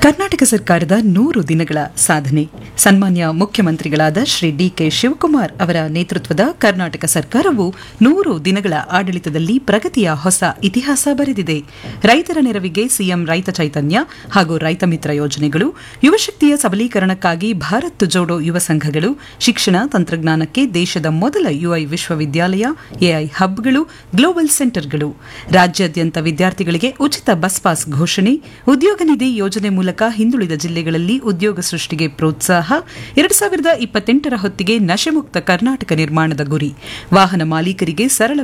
ಕರ್ನಾಟಕ ಸರ್ಕಾರದ ನೂರು ದಿನಗಳ ಸಾಧನೆ ಸನ್ಮಾನ್ಯ ಮುಖ್ಯಮಂತ್ರಿಗಳಾದ ಶ್ರೀ ಡಿಕೆ ಶಿವಕುಮಾರ್ ಅವರ ನೇತೃತ್ವದ ಕರ್ನಾಟಕ ಸರ್ಕಾರವು ನೂರು ದಿನಗಳ ಆಡಳಿತದಲ್ಲಿ ಪ್ರಗತಿಯ ಹೊಸ ಇತಿಹಾಸ ಬರೆದಿದೆ ರೈತರ ನೆರವಿಗೆ ಸಿಎಂ ರೈತ ಚೈತನ್ಯ ಹಾಗೂ ರೈತ ಮಿತ್ರ ಯೋಜನೆಗಳು ಯುವಶಕ್ತಿಯ ಸಬಲೀಕರಣಕ್ಕಾಗಿ ಭಾರತ್ ಜೋಡೋ ಯುವ ಸಂಘಗಳು ಶಿಕ್ಷಣ ತಂತ್ರಜ್ಞಾನಕ್ಕೆ ದೇಶದ ಮೊದಲ ಯುಐ ವಿಶ್ವವಿದ್ಯಾಲಯ ಎಐ ಹಬ್ಗಳು ಗ್ಲೋಬಲ್ ಸೆಂಟರ್ಗಳು ರಾಜ್ಯಾದ್ಯಂತ ವಿದ್ಯಾರ್ಥಿಗಳಿಗೆ ಉಚಿತ ಬಸ್ ಪಾಸ್ ಘೋಷಣೆ ಉದ್ಯೋಗ ನಿಧಿ ಯೋಜನೆ ಮೂಲಕ ಹಿಂದುಳಿದ ಜಿಲ್ಲೆಗಳಲ್ಲಿ ಉದ್ಯೋಗ ಸೃಷ್ಟಿಗೆ ಪ್ರೋತ್ಸಾಹ ಎರಡು ಸಾವಿರದ ಇಪ್ಪತ್ತೆಂಟರ ಹೊತ್ತಿಗೆ ನಶೆಮುಕ್ತ ಕರ್ನಾಟಕ ನಿರ್ಮಾಣದ ಗುರಿ ವಾಹನ ಮಾಲೀಕರಿಗೆ ಸರಳ